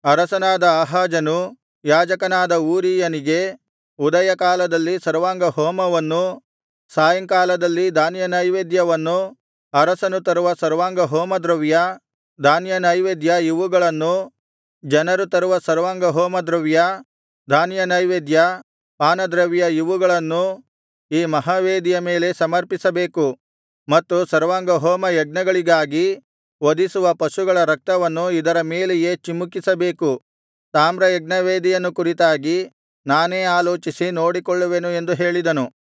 ಅರಸನಾದ ಆಹಾಜನು ಯಾಜಕನಾದ ಊರೀಯನಿಗೆ ಉದಯಕಾಲದಲ್ಲಿ ಸರ್ವಾಂಗಹೋಮವನ್ನೂ ಸಾಯಂಕಾಲದಲ್ಲಿ ಧಾನ್ಯನೈವೇದ್ಯವನ್ನೂ ಅರಸನು ತರುವ ಸರ್ವಾಂಗಹೋಮದ್ರವ್ಯ ಧಾನ್ಯನೈವೇದ್ಯ ಇವುಗಳನ್ನೂ ಜನರು ತರುವ ಸರ್ವಾಂಗಹೋಮದ್ರವ್ಯ ಧಾನ್ಯನೈವೇದ್ಯ ಪಾನದ್ರವ್ಯ ಇವುಗಳನ್ನೂ ಈ ಮಹಾವೇದಿಯ ಮೇಲೆ ಸಮರ್ಪಿಸಬೇಕು ಮತ್ತು ಸರ್ವಾಂಗಹೋಮ ಯಜ್ಞಗಳಿಗಾಗಿ ವಧಿಸುವ ಪಶುಗಳ ರಕ್ತವನ್ನು ಇದರ ಮೇಲೆಯೇ ಚಿಮುಕಿಸಬೇಕು ತಾಮ್ರಯಜ್ಞವೇದಿಯನ್ನು ಕುರಿತಾಗಿ ನಾನೇ ಆಲೋಚಿಸಿ ನೋಡಿಕೊಳ್ಳುವೆನು ಎಂದು ಹೇಳಿದನು